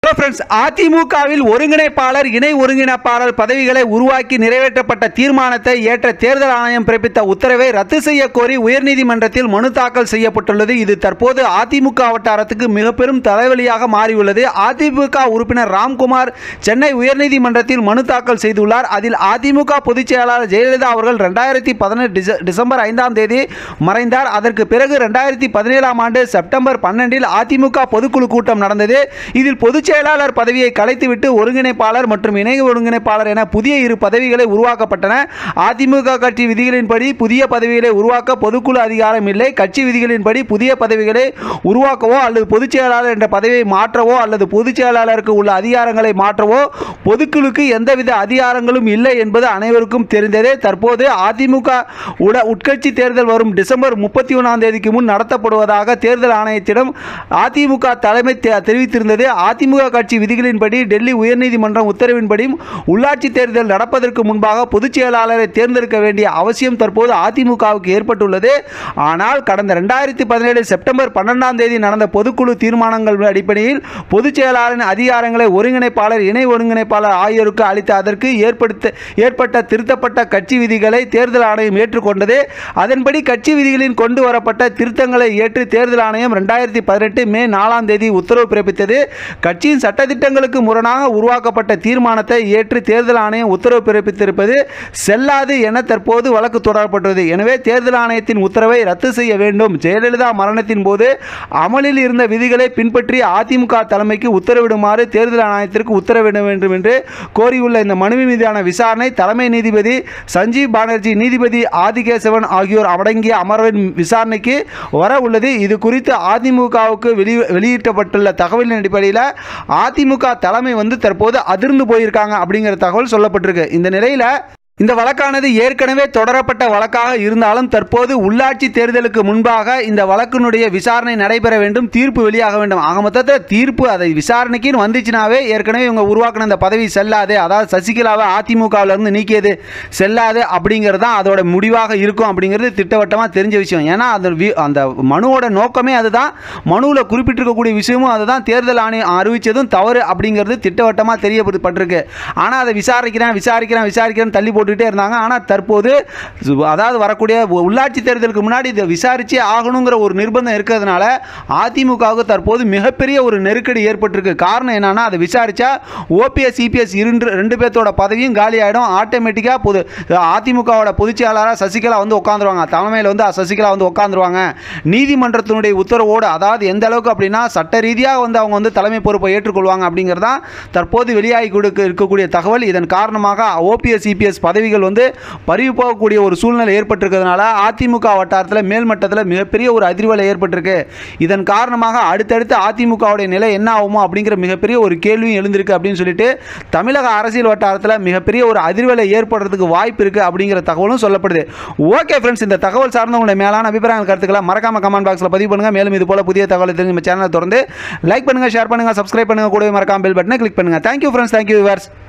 so friends அதிமுகவில் ஒருங்கிணைப்பாளர் இணை ஒருங்கிணைப்பாளர் பதவிகளை உருவாக்கி நிறைவேற்றப்பட்ட தீர்மானத்தை ஏற்ற தேர்தல் ஆணையம் பிறப்பித்த உத்தரவை ரத்து செய்ய கோரி உயர்நீதிமன்றத்தில் மனு தாக்கல் செய்யப்பட்டுள்ளது இது தற்போது அதிமுக வட்டாரத்துக்கு மிக பெரும் தலைவலியாக மாறியுள்ளது அதிமுக உறுப்பினர் ராம்குமார் சென்னை உயர்நீதிமன்றத்தில் மனு தாக்கல் செய்துள்ளார் அதில் அதிமுக பொதுச் செயலாளர் ஜெயலலிதா அவர்கள் ரெண்டாயிரத்தி பதினெட்டு டிசம்பர் ஐந்தாம் தேதி மறைந்தார் அதற்கு பிறகு ரெண்டாயிரத்தி பதினேழாம் ஆண்டு செப்டம்பர் பன்னெண்டில் அதிமுக பொதுக்குழு கூட்டம் நடந்தது இதில் பொதுச் செயலாளர் பதவியை கலைத்துவிட்டு ஒருங்கிணைப்பாளர் மற்றும் இணை ஒருங்கிணைப்பாளர் என புதிய இரு பதவிகளை உருவாக்கப்பட்டன அதிமுக கட்சி விதிகளின்படி புதிய பதவிகளை உருவாக்க பொதுக்குழு அதிகாரம் இல்லை கட்சி விதிகளின்படி புதிய பதவிகளை உருவாக்கவோ அல்லது பொதுச் செயலாளர் என்ற பதவியை மாற்றவோ அல்லது பொதுச் செயலாளருக்கு உள்ள அதிகாரங்களை மாற்றவோ பொதுக்குழுக்கு எந்தவித அதிகாரங்களும் இல்லை என்பது அனைவருக்கும் தெரிந்ததே தற்போது அதிமுக உட உட்கட்சி தேர்தல் வரும் டிசம்பர் முப்பத்தி ஒன்றாம் தேதிக்கு முன் நடத்தப்படுவதாக தேர்தல் ஆணையத்திடம் அதிமுக தலைமை தெ- தெரிவித்திருந்தது அதிமுக கட்சி விதிகளின்படி டெல்லி உயர்நீதிமன்றம் உத்தரவின்படியும் உள்ளாட்சி தேர்தல் நடப்பதற்கு முன்பாக பொதுச் செயலாளரை தேர்ந்தெடுக்க வேண்டிய அவசியம் தற்போது அதிமுகவுக்கு ஏற்பட்டுள்ளது ஆனால் கடந்த ரெண்டாயிரத்தி பதினேழு செப்டம்பர் பன்னெண்டாம் தேதி நடந்த பொதுக்குழு தீர்மானங்கள் அடிப்படையில் பொதுச் செயலாளரின் அதிகாரங்களை ஒருங்கிணைப்பாளர் இணை ஒருங்கிணைப்பாளர் ஆகியோருக்கு அளித்த அதற்கு ஏற்படுத்த ஏற்பட்ட திருத்தப்பட்ட கட்சி விதிகளை தேர்தல் ஆணையம் ஏற்றுக்கொண்டது அதன்படி கட்சி விதிகளில் கொண்டு வரப்பட்ட திருத்தங்களை ஏற்று தேர்தல் ஆணையம் ரெண்டாயிரத்தி பதினெட்டு மே நாலாம் தேதி உத்தரவு பிறப்பித்தது கட்சியின் சட்டத்திட்டங்களுக்கு முரணாக உருவாக்கப்பட்ட தீர்மானத்தை ஏற்று தேர்தல் ஆணையம் உத்தரவு பிறப்பித்திருப்பது செல்லாது என தற்போது வழக்கு தொடரப்பட்டுள்ளது எனவே தேர்தல் ஆணையத்தின் உத்தரவை ரத்து செய்ய வேண்டும் ஜெயலலிதா மரணத்தின் போது அமலில் இருந்த விதிகளை பின்பற்றி அதிமுக தலைமைக்கு உத்தரவிடுமாறு தேர்தல் ஆணையத்திற்கு உத்தரவிட வேண்டும் என்று கோரியுள்ள இந்த மனுவின் மீதான விசாரணை தலைமை நீதிபதி சஞ்சீவ் பானர்ஜி நீதிபதி ஆதிகேசவன் ஆகியோர் அடங்கிய அமர்வின் விசாரணைக்கு வர உள்ளது இது குறித்து அதிமுகவுக்கு வெளி வெளியிட்டப்பட்டுள்ள தகவலின் அடிப்படையில் அதிமுக தலைமை வந்து தற்போது அதிர்ந்து போயிருக்காங்க அப்படிங்கிற தகவல் சொல்லப்பட்டிருக்கு இந்த நிலையில் இந்த வழக்கானது ஏற்கனவே தொடரப்பட்ட வழக்காக இருந்தாலும் தற்போது உள்ளாட்சி தேர்தலுக்கு முன்பாக இந்த வழக்கினுடைய விசாரணை நடைபெற வேண்டும் தீர்ப்பு வெளியாக வேண்டும் ஆக மொத்தத்தில் தீர்ப்பு அதை விசாரணைக்குன்னு வந்துச்சுனாவே ஏற்கனவே இவங்க உருவாக்கின இந்த பதவி செல்லாது அதாவது சசிகலாவை அதிமுகவில் இருந்து நீக்கியது செல்லாது அப்படிங்கிறது தான் அதோட முடிவாக இருக்கும் அப்படிங்கிறது திட்டவட்டமாக தெரிஞ்ச விஷயம் ஏன்னா அந்த வி- அந்த மனுவோட நோக்கமே அதுதான் மனுவில் குறிப்பிட்டிருக்கக்கூடிய விஷயமும் அதுதான் தேர்தல் ஆணையம் அறிவித்ததும் தவறு அப்படிங்கிறது திட்டவட்டமாக தெரியப்பட்டிருக்கு ஆனால் அதை விசாரிக்கிறேன் விசாரிக்கிறேன் விசாரிக்கிறேன் தள்ளி போட்டுக்கிட்டே இருந்தாங்க ஆனால் தற்போது சு- அதாவது வரக்கூடிய உ- உள்ளாட்சி தேர்தலுக்கு முன்னாடி இதை விசாரிச்சே ஆகணுங்கிற ஒரு நிர்பந்தம் இருக்கிறதுனால அதிமுகவுக்கு தற்போது மிகப்பெரிய ஒரு நெருக்கடி ஏற்பட்டிருக்கு காரணம் என்னன்னா அதை விசாரிச்சா ஓபிஎஸ் சிபிஎஸ் இரண்டு ரெண்டு பேர்த்தோட பதவியும் காலி ஆகிடும் ஆட்டோமேட்டிக்காக பொது அதிமுகவோட பொதுச் செயலாளராக சசிகலா வந்து உட்காந்துருவாங்க தலைமையில் வந்து சசிகலா வந்து உட்காந்துருவாங்க நீதிமன்றத்தினுடைய உத்தரவோடு அதாவது எந்த அளவுக்கு அப்படின்னா சட்ட ரீதியாக வந்து அவங்க வந்து தலைமை பொறுப்பை ஏற்றுக்கொள்வாங்க அப்படிங்கிறதான் தற்போது வெளியாகி கொடுக்க இருக்கக்கூடிய தகவல் இதன் காரணமாக ஓபிஎஸ் சிபிஎஸ் பதவிகள் வந்து பறிவு போகக்கூடிய ஒரு சூழ்நிலை ஏற்பட்டிருக்கிறதுனால அதிமுக வட்டாரத்தில் மேல்மட்டத்தில் மிகப்பெரிய ஒரு அதிர்வலை ஏற்பட்டிருக்கு இதன் காரணமாக அடுத்தடுத்து அதிமுகவுடைய நிலை என்ன ஆகுமோ அப்படிங்கிற மிகப்பெரிய ஒரு கேள்வியும் எழுந்திருக்கு அப்படின்னு சொல்லிட்டு தமிழக அரசியல் வட்டாரத்தில் மிகப்பெரிய ஒரு அதிர்வலை ஏற்படுறதுக்கு வாய்ப்பு இருக்குது அப்படிங்கிற தகவலும் சொல்லப்படுது ஓகே ஃப்ரெண்ட்ஸ் இந்த தகவல் சார்ந்த உங்களுடைய மேலான அபிப்பிராயங்கள் கருத்துக்களை மறக்காம கமெண்ட் பாக்ஸில் பதிவு பண்ணுங்க மேலும் இது போல புதிய தகவலை தெரிஞ்சு நம்ம சேனலை தொடர்ந்து லைக் பண்ணுங்க ஷேர் பண்ணுங்க சப்ஸ்கிரைப் பண்ணுங்க கூடவே மறக்காம பெல் பட்டனை கிளிக் பண்ணுங்க தேங்க்யூ ஃப்ரெண்ட்ஸ் தேங்க்யூ விவர்ஸ்